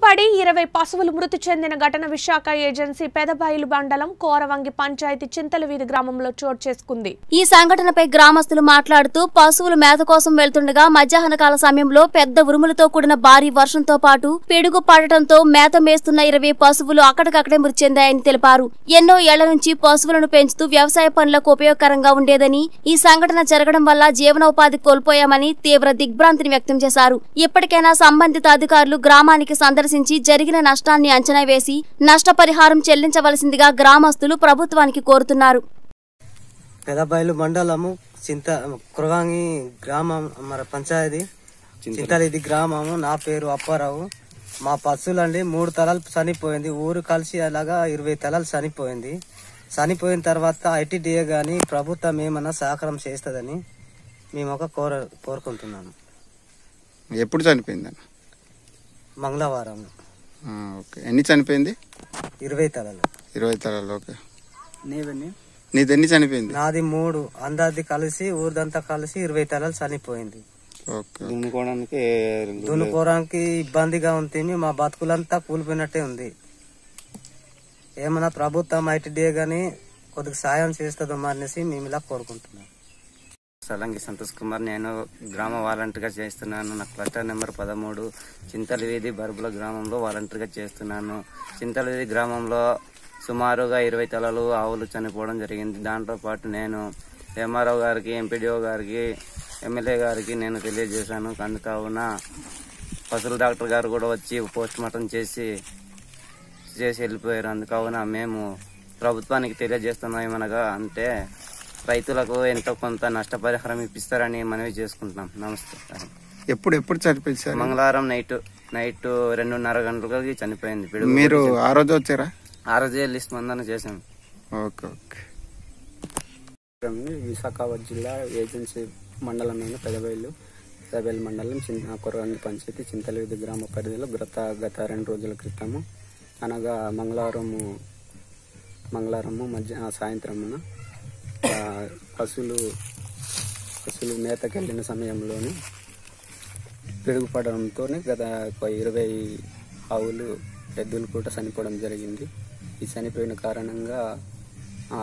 పిడుగుపడి ఇరవై పశువులు మృతి చెందిన ఘటన విశాఖ ఏజెన్సీ పెదబైలు మండలం కోరవంగి పంచాయతీ చింతలవీధి గ్రామంలో చోటు చేసుకుంది ఈ సంఘటనపై గ్రామస్తులు మాట్లాడుతూ పశువులు మేత కోసం వెళ్తుండగా మధ్యాహ్న కాల సమయంలో పెద్ద ఉరుములతో కూడిన భారీ వర్షంతో పాటు పిడుగు పడటంతో మేత మేస్తున్న ఇరవై పశువులు అక్కడికక్కడే మృతి చెందాయని తెలిపారు ఎన్నో ఏళ్ల నుంచి పశువులను పెంచుతూ వ్యవసాయ పనులకు ఉపయోగకరంగా ఉండేదని ఈ సంఘటన జరగడం వల్ల జీవనోపాధి కోల్పోయామని తీవ్ర దిగ్భ్రాంతిని వ్యక్తం చేశారు ఇప్పటికైనా సంబంధిత అధికారులు గ్రామానికి సందర్శించి జరిగిన నష్టాన్ని అంచనా వేసి నష్టపరిహారం చెల్లించవలసిందిగా గ్రామస్తులు ప్రభుత్వానికి కోరుతున్నారు పెదబయలు మండలము చింత కురవాంగి గ్రామం మన పంచాయతీ చింతలిది గ్రామము నా పేరు అప్పారావు మా పశువులండి మూడు తలాలు చనిపోయింది ఊరు కలిసి అలాగా ఇరవై తలాలు చనిపోయింది చనిపోయిన తర్వాత ఐటీడీఏ గాని ప్రభుత్వం ఏమన్నా సహకారం చేస్తుందని మేము ఒక కోర కోరుకుంటున్నాము ఎప్పుడు చనిపోయిందని మంగళవారం ఆ, ఓకే ఎన్ని చనిపోయింది ఇరవై తలలు ఇరవై తరాలు ఓకే నీది ఎన్ని చనిపోయింది నాది మూడు అందరిది కలిసి ఊరిదంతా కలిసి ఇరవై తలలు చనిపోయింది ఓకే దున్నుకోవడానికి దున్నుకోవడానికి ఇబ్బందిగా ఉంటుంది మా బతుకులంతా కూలిపోయినట్టే ఉంది ఏమన్నా ప్రభుత్వం ఐటీడీఏ గాని కొద్దిగా సాయం చేస్తుందో అనేసి మేము ఇలా కోరుకుంటున్నాం సలంగి సంతోష్ కుమార్ నేను గ్రామ వాలంటీర్గా చేస్తున్నాను నా క్లస్టర్ నెంబర్ పదమూడు చింతల వీధి బర్బుల గ్రామంలో వాలంటీర్గా చేస్తున్నాను చింతల వీధి గ్రామంలో సుమారుగా ఇరవై తలలు ఆవులు చనిపోవడం జరిగింది దాంతో పాటు నేను ఎంఆర్ఓ గారికి ఎంపీడీఓ గారికి ఎమ్మెల్యే గారికి నేను తెలియజేశాను కనుక కావున పశువుల డాక్టర్ గారు కూడా వచ్చి పోస్ట్ మార్టం చేసి చేసి వెళ్ళిపోయారు అందుకావున మేము ప్రభుత్వానికి తెలియజేస్తున్నాం ఏమనగా అంటే రైతులకు ఎంతో కొంత నష్టపరిహారం ఇప్పిస్తారని మనవి చేసుకుంటున్నాం నమస్తే ఎప్పుడు ఎప్పుడు చనిపోయింది సార్ మంగళవారం నైట్ నైట్ రెండున్నర గంటలకి చనిపోయింది పిడుగు మీరు ఆ రోజు వచ్చారా ఆ రోజే లిస్ట్ మందన చేసాం ఓకే ఓకే విశాఖపట్నం జిల్లా ఏజెన్సీ మండలమైన పెదబయలు పెదబయలు మండలం చిన్న కొరవంగి పంచాయతీ చింతలవిధి గ్రామ పరిధిలో గత గత రెండు రోజుల క్రితము అనగా మంగళవారము మంగళవారము మధ్య సాయంత్రమున ఆ, పశువులు పశువులు మేతకెళ్ళిన సమయంలోనే పిడుగుపడడంతో గత ఒక ఇరవై ఆవులు ఎద్దులు కూడా చనిపోవడం జరిగింది ఈ చనిపోయిన కారణంగా ఆ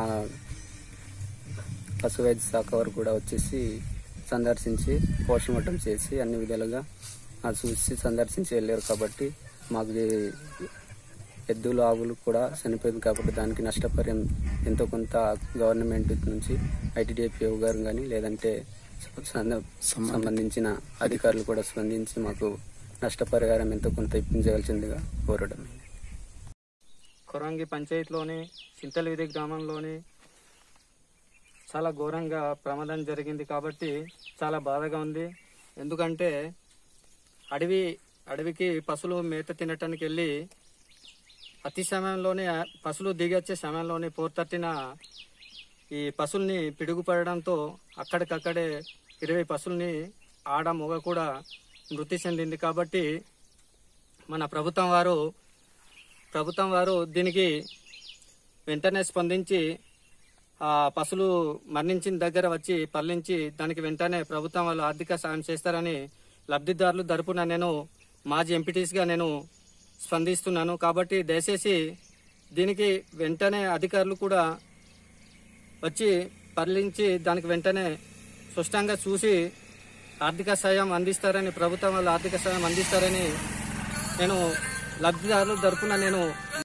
పశు వైద్య శాఖ వారు కూడా వచ్చేసి సందర్శించి పోస్టుమార్టం చేసి అన్ని విధాలుగా ఆ చూసి సందర్శించి వెళ్ళారు కాబట్టి మాకు ఈ ఎద్దులు ఆవులు కూడా చనిపోయింది కాబట్టి దానికి నష్టపరిహారం ఎంతో కొంత గవర్నమెంట్ నుంచి ఐటీడీఎఫ్ఓ గారు కానీ లేదంటే సంద- సంబంధించిన అధికారులు కూడా స్పందించి మాకు నష్టపరిహారం ఎంతో కొంత ఇప్పించవలసిందిగా కోరడం కొరంగి పంచాయతీలోని చింతలవిధి గ్రామంలోని చాలా ఘోరంగా ప్రమాదం జరిగింది కాబట్టి చాలా బాధగా ఉంది ఎందుకంటే అడవి అడవికి పశువులు మేత తినటానికి వెళ్ళి అతి సమయంలోనే పశువులు దిగొచ్చే సమయంలోనే పోర్తట్టిన ఈ పశువుల్ని పిడుగుపడడంతో అక్కడికక్కడే ఇరవై పశువుల్ని ఆడ మొగ కూడా మృతి చెందింది కాబట్టి మన ప్రభుత్వం వారు ప్రభుత్వం వారు దీనికి వెంటనే స్పందించి ఆ పశువులు మరణించిన దగ్గర వచ్చి పల్లించి దానికి వెంటనే ప్రభుత్వం వాళ్ళు ఆర్థిక సాయం చేస్తారని లబ్ధిదారులు తరపున నేను మాజీ ఎంపీటీస్గా నేను స్పందిస్తున్నాను కాబట్టి దయచేసి దీనికి వెంటనే అధికారులు కూడా వచ్చి పర్లించి దానికి వెంటనే స్పష్టంగా చూసి ఆర్థిక సాయం అందిస్తారని ప్రభుత్వం వాళ్ళు ఆర్థిక సాయం అందిస్తారని నేను లబ్ధిదారుల తరపున నేను